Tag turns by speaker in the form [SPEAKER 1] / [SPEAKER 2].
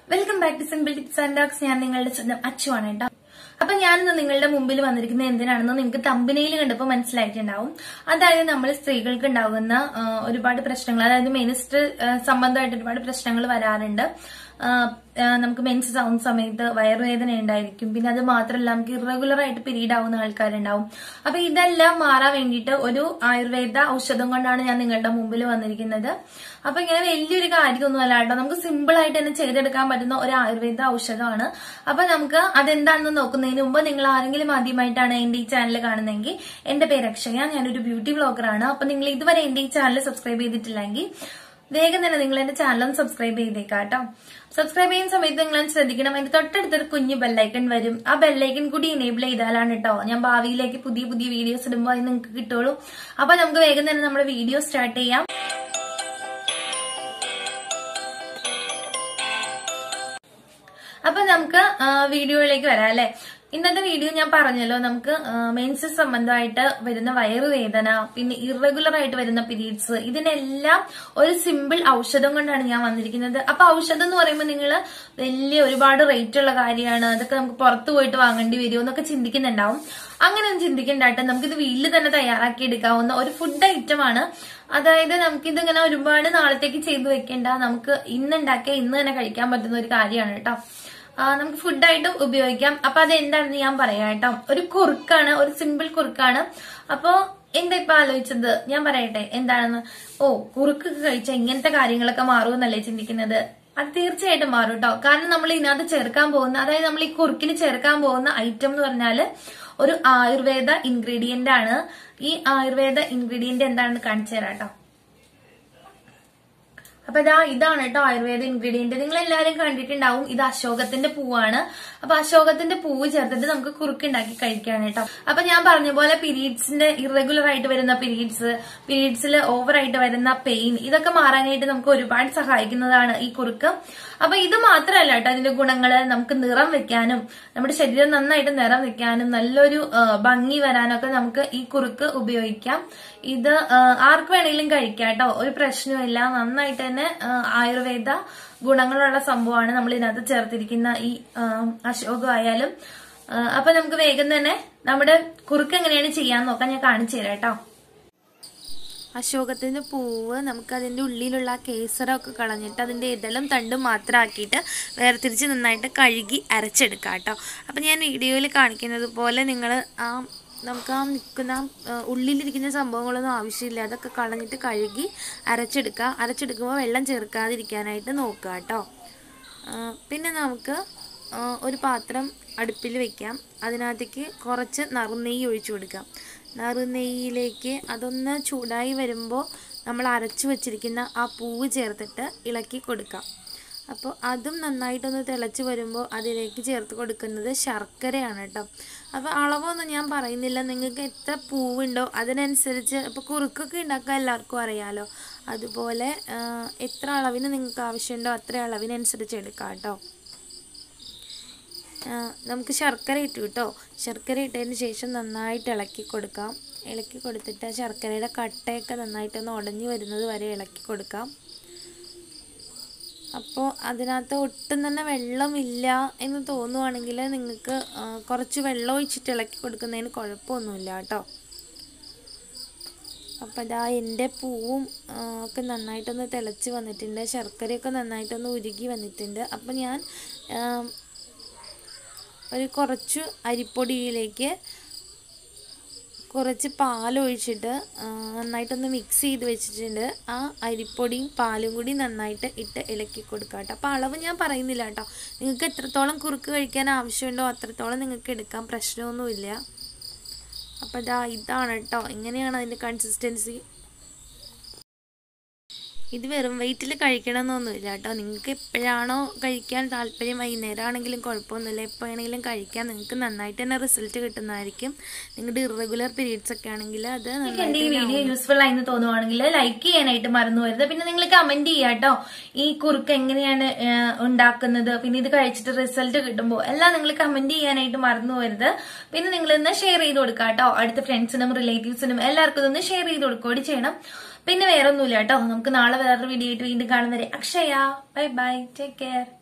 [SPEAKER 1] welcome back to simple tips and docs ഞാൻ നിങ്ങളുടെ സ്വന്തം അച്ചുവാണ് കേട്ടോ അപ്പൊ ഞാനിന്ന് നിങ്ങളുടെ മുമ്പിൽ വന്നിരിക്കുന്നത് എന്തിനാണെന്ന് നിങ്ങൾക്ക് തമ്പനയിൽ കണ്ടപ്പോൾ മനസ്സിലായിട്ടുണ്ടാവും അതായത് നമ്മൾ സ്ത്രീകൾക്ക് ഉണ്ടാകുന്ന ആ, ഒരുപാട് പ്രശ്നങ്ങൾ അതായത് മെനിസ്റ്റർ സംബന്ധമായിട്ട് ഒരുപാട് പ്രശ്നങ്ങൾ വരാറുണ്ട് ആ, ആ, നമുക്ക് മെൻസ് ആവുന്ന സമയത്ത് വയറുവേദന ഉണ്ടായിരിക്കും പിന്നെ അത് മാത്രമല്ല നമുക്ക് ഇറഗുലർ ആയിട്ട് പീരീഡ് ആവുന്ന ആൾക്കാരുണ്ടാവും അപ്പൊ ഇതെല്ലാം മാറാൻ വേണ്ടിയിട്ട് ഒരു ആയുർവേദ ഔഷധം കൊണ്ടാണ് ഞാൻ നിങ്ങളുടെ മുമ്പിൽ വന്നിരിക്കുന്നത് അപ്പൊ ഇങ്ങനെ വലിയൊരു കാര്യമൊന്നും അല്ല കേട്ടോ നമുക്ക് സിമ്പിൾ ആയിട്ട് തന്നെ ചെയ്തെടുക്കാൻ പറ്റുന്ന ഒരു ആയുർവേദ ഔഷധമാണ് അപ്പൊ നമുക്ക് അതെന്താണെന്ന് നോക്കുന്നതിന് മുമ്പ് നിങ്ങൾ ആരെങ്കിലും ആദ്യമായിട്ടാണ് എന്റെ ഈ ചാനൽ കാണുന്നതെങ്കിൽ എന്റെ പേര് അക്ഷയ ഞാനൊരു ബ്യൂട്ടി വ്ളോഗറാണ് അപ്പൊ നിങ്ങൾ ഇതുവരെ എന്റെ ഈ ചാനൽ സബ്സ്ക്രൈബ് ചെയ്തിട്ടില്ലെങ്കിൽ വേഗം തന്നെ നിങ്ങൾ എന്റെ ചാനൽ ഒന്ന് സബ്സ്ക്രൈബ് ചെയ്തേക്കാം കേട്ടോ സബ്സ്ക്രൈബ് ചെയ്യുന്ന സമയത്ത് നിങ്ങൾ ശ്രദ്ധിക്കണം അതിന്റെ തൊട്ടടുത്തൊരു കുഞ്ഞു ബെല്ലൈക്കൺ വരും ആ ബെല്ലൈക്കൺ കൂടി എനേബിൾ ചെയ്താലാണ് കേട്ടോ ഞാൻ ഭാവിയിലേക്ക് പുതിയ പുതിയ വീഡിയോസ് ഇടുമ്പോൾ അത് നിങ്ങൾക്ക് കിട്ടുള്ളൂ അപ്പൊ നമുക്ക് വേഗം തന്നെ നമ്മുടെ വീഡിയോ സ്റ്റാർട്ട് ചെയ്യാം അപ്പൊ നമുക്ക് ആ, വീഡിയോയിലേക്ക് വരാം അല്ലെ ഇന്നത്തെ വീഡിയോ ഞാൻ പറഞ്ഞല്ലോ നമുക്ക് മെൻസസ് സംബന്ധമായിട്ട് വരുന്ന വയറുവേദന പിന്നെ ഇറഗുലർ ആയിട്ട് വരുന്ന പീരീഡ്സ് ഇതിനെല്ലാം ഒരു സിമ്പിൾ ഔഷധം കൊണ്ടാണ് ഞാൻ വന്നിരിക്കുന്നത് അപ്പൊ ഔഷധം എന്ന് പറയുമ്പോൾ നിങ്ങൾ വലിയ ഒരുപാട് റേറ്റ് ഉള്ള കാര്യമാണ് അതൊക്കെ നമുക്ക് പുറത്തു പോയിട്ട് വാങ്ങേണ്ടി വരുമോ എന്നൊക്കെ ചിന്തിക്കുന്നുണ്ടാവും അങ്ങനെയൊന്നും ചിന്തിക്കണ്ടാട്ടെ നമുക്കിത് വീട്ടിൽ തന്നെ തയ്യാറാക്കി എടുക്കാവുന്ന ഒരു ഫുഡ് ഐറ്റം ആണ് അതായത് നമുക്കിതിങ്ങനെ ഒരുപാട് നാളത്തേക്ക് ചെയ്തു വെക്കേണ്ട നമുക്ക് ഇന്ന് ഉണ്ടാക്കിയ ഇന്ന് തന്നെ കഴിക്കാൻ പറ്റുന്ന ഒരു കാര്യമാണ് കേട്ടോ ആ, നമുക്ക് ഫുഡായിട്ടും ഉപയോഗിക്കാം അപ്പൊ അത് എന്താണെന്ന് ഞാൻ പറയാം കേട്ടോ ഒരു കുറുക്കാണ് ഒരു സിമ്പിൾ കുറുക്കാണ് അപ്പോ എന്താ ഇപ്പൊ ആലോചിച്ചത് ഞാൻ പറയട്ടെ എന്താണെന്ന് ഓ കുറുക്ക് കഴിച്ചാൽ ഇങ്ങനത്തെ കാര്യങ്ങളൊക്കെ മാറുമെന്നല്ലേ ചിന്തിക്കുന്നത് അത് തീർച്ചയായിട്ടും മാറും കേട്ടോ കാരണം നമ്മൾ ഇതിനകത്ത് ചേർക്കാൻ പോകുന്ന അതായത് നമ്മൾ ഈ കുറുക്കിന് ചേർക്കാൻ പോകുന്ന ഐറ്റം എന്ന് പറഞ്ഞാല് ഒരു ആയുർവേദ ഇൻഗ്രീഡിയന്റ് ആണ് ഈ ആയുർവേദ ഇൻഗ്രീഡിയന്റ് എന്താണെന്ന് കാണിച്ചു തരാം കേട്ടോ അപ്പൊ ഇതാ ഇതാണ് കേട്ടോ ആയുർവേദ ഇൻഗ്രീഡിയന്റ് നിങ്ങൾ എല്ലാവരും കണ്ടിട്ടുണ്ടാവും ഇത് അശോകത്തിന്റെ പൂവാണ് അപ്പൊ അശോകത്തിന്റെ പൂവ് ചേർത്തിട്ട് നമുക്ക് കുറുക്കുണ്ടാക്കി കഴിക്കാൻ കേട്ടോ അപ്പൊ ഞാൻ പറഞ്ഞ പോലെ പീരീഡ്സിന്റെ ഇറഗുലർ ആയിട്ട് വരുന്ന പീരീഡ്സ് പീരീഡ്സിൽ ഓവർ ആയിട്ട് വരുന്ന പെയിൻ ഇതൊക്കെ മാറാനായിട്ട് നമുക്ക് ഒരുപാട് സഹായിക്കുന്നതാണ് ഈ കുറുക്ക് അപ്പൊ ഇത് മാത്രമല്ല കേട്ടോ അതിന്റെ ഗുണങ്ങള് നമുക്ക് നിറം വെക്കാനും നമ്മുടെ ശരീരം നന്നായിട്ട് നിറം വെക്കാനും നല്ലൊരു ആ, ഭംഗി വരാനൊക്കെ നമുക്ക് ഈ കുറുക്ക് ഉപയോഗിക്കാം ഇത് ആ, ആർക്ക് വേണമെങ്കിലും കഴിക്കാം കേട്ടോ ഒരു പ്രശ്നമില്ല നന്നായിട്ട് തന്നെ ആ, ആയുർവേദ ഗുണങ്ങളുള്ള സംഭവമാണ് നമ്മൾ ഇതിനകത്ത് ചേർത്തിരിക്കുന്ന ഈ ആ, അശോകമായാലും ആ, അപ്പൊ നമുക്ക് വേഗം തന്നെ നമ്മുടെ കുറുക്ക് എങ്ങനെയാണ് ചെയ്യാൻ നോക്കാം ഞാൻ കാണിച്ചു തരാം കേട്ടോ അശോകത്തിന്റെ പൂവ് നമുക്ക് അതിന്റെ ഉള്ളിലുള്ള ആ കേസറൊക്കെ കളഞ്ഞിട്ട് അതിന്റെ ഇതളും തണ്ടും മാത്രം ആക്കിയിട്ട് വേർതിരിച്ച് നന്നായിട്ട് കഴുകി അരച്ചെടുക്കാം കേട്ടോ അപ്പം ഞാൻ വീഡിയോയിൽ കാണിക്കുന്നത് പോലെ നിങ്ങൾ ആ നമുക്ക് ആ നിൽക്കുന്ന ആ, ഉള്ളിലിരിക്കുന്ന സംഭവങ്ങളൊന്നും ആവശ്യമില്ല അതൊക്കെ കളഞ്ഞിട്ട് കഴുകി അരച്ചെടുക്കുക അരച്ചെടുക്കുമ്പോൾ വെള്ളം ചേർക്കാതിരിക്കാനായിട്ട് നോക്കുക കേട്ടോ ആ, പിന്നെ നമുക്ക് ആ, ഒരു പാത്രം അടുപ്പിൽ വെക്കാം അതിനകത്തേക്ക് കുറച്ച് നറുനെയ്യ് ഒഴിച്ചു കൊടുക്കാം നറുനെയ്യിലേക്ക് അതൊന്ന് ചൂടായി വരുമ്പോൾ നമ്മൾ അരച്ചു വച്ചിരിക്കുന്ന ആ പൂവ് ചേർത്തിട്ട് ഇളക്കി കൊടുക്കാം അപ്പോൾ അതും നന്നായിട്ടൊന്ന് തിളച്ച് വരുമ്പോൾ അതിലേക്ക് ചേർത്ത് കൊടുക്കുന്നത് ശർക്കരയാണ് കേട്ടോ അപ്പോൾ അളവൊന്നും ഞാൻ പറയുന്നില്ല നിങ്ങൾക്ക് എത്ര പൂവുണ്ടോ അതിനനുസരിച്ച് ഇപ്പോൾ കുറുക്കൊക്കെ ഉണ്ടാക്കാൻ എല്ലാവർക്കും അറിയാലോ അതുപോലെ ആ, എത്ര അളവിന് നിങ്ങൾക്ക് ആവശ്യമുണ്ടോ അത്ര അളവിനനുസരിച്ച് എടുക്കാം കേട്ടോ ആ, നമുക്ക് ശർക്കര ഇട്ടു കേട്ടോ ശർക്കര ഇട്ടതിന് ശേഷം നന്നായിട്ട് ഇളക്കി കൊടുക്കാം ഇളക്കി കൊടുത്തിട്ട് ആ ശർക്കരയുടെ കട്ടയൊക്കെ നന്നായിട്ടൊന്ന് ഉടഞ്ഞു വരുന്നത് വരെ ഇളക്കി കൊടുക്കാം അപ്പോൾ അതിനകത്ത് ഒട്ടും തന്നെ വെള്ളമില്ല എന്ന് തോന്നുവാണെങ്കിൽ നിങ്ങൾക്ക് ആ, കുറച്ച് വെള്ളം ഒഴിച്ചിട്ട് ഇളക്കി കൊടുക്കുന്നതിന് കുഴപ്പമൊന്നുമില്ല കേട്ടോ അപ്പോൾ ഇതാ എൻ്റെ പൂവും ആ, ഒക്കെ നന്നായിട്ടൊന്ന് തിളച്ച് വന്നിട്ടുണ്ട് ശർക്കരയൊക്കെ നന്നായിട്ടൊന്ന് ഉരുകി വന്നിട്ടുണ്ട് അപ്പോൾ ഞാൻ ആ, ഒരു കുറച്ച് അരിപ്പൊടിയിലേക്ക് കുറച്ച് പാലൊഴിച്ചിട്ട് ആ, നന്നായിട്ടൊന്ന് മിക്സ് ചെയ്ത് വെച്ചിട്ടുണ്ട് ആ അരിപ്പൊടിയും പാലും കൂടി നന്നായിട്ട് ഇട്ട് ഇളക്കി കൊടുക്കുക കേട്ടോ അപ്പോൾ അളവ് ഞാൻ പറയുന്നില്ല കേട്ടോ നിങ്ങൾക്ക് എത്രത്തോളം കുറുക്ക് കഴിക്കാൻ ആവശ്യമുണ്ടോ അത്രത്തോളം നിങ്ങൾക്ക് എടുക്കാം പ്രശ്നമൊന്നുമില്ല അപ്പോൾ ഇതാ ഇതാണ് കേട്ടോ ഇങ്ങനെയാണ് അതിൻ്റെ കൺസിസ്റ്റൻസി ഇത് വെറും വെയിറ്റിൽ കഴിക്കണമെന്നൊന്നുമില്ല കേട്ടോ നിങ്ങൾക്ക് എപ്പോഴാണോ കഴിക്കാൻ താല്പര്യം വൈകുന്നേരം ആണെങ്കിലും കുഴപ്പമൊന്നുമില്ല എപ്പോൾ വേണമെങ്കിലും കഴിക്കാം നിങ്ങൾക്ക് നന്നായിട്ട് തന്നെ റിസൾട്ട് കിട്ടുന്നതായിരിക്കും നിങ്ങളുടെ ഇറഗുലർ പീരീഡ്സ് ഒക്കെ ആണെങ്കിൽ അത് എന്റെ ഈ വീഡിയോ യൂസ്ഫുൾ ആയെന്ന് തോന്നുവാണെങ്കിൽ ലൈക്ക് ചെയ്യാനായിട്ട് മറന്നു വരുത് പിന്നെ നിങ്ങൾ കമന്റ് ചെയ്യുക കേട്ടോ ഈ കുറുക്ക് എങ്ങനെയാണ് ആ, ഉണ്ടാക്കുന്നത് പിന്നെ ഇത് കഴിച്ചിട്ട് റിസൾട്ട് കിട്ടുമ്പോൾ എല്ലാം നിങ്ങൾ കമന്റ് ചെയ്യാനായിട്ട് മറന്നു വരുത് പിന്നെ നിങ്ങൾ ഇന്ന് ഷെയർ ചെയ്ത് കൊടുക്കുക കേട്ടോ അടുത്ത ഫ്രണ്ട്സിനും റിലേറ്റീവ്സിനും എല്ലാവർക്കും ഇതൊന്ന് ഷെയർ ചെയ്ത് കൊടുക്കുകയും ചെയ്യണം പിന്നെ വേറെ ഒന്നുമില്ല കേട്ടോ നമുക്ക് നാളെ വേറൊരു വീഡിയോ ആയിട്ട് വീണ്ടും കാണുന്നവരെ Akshaya bye bye take care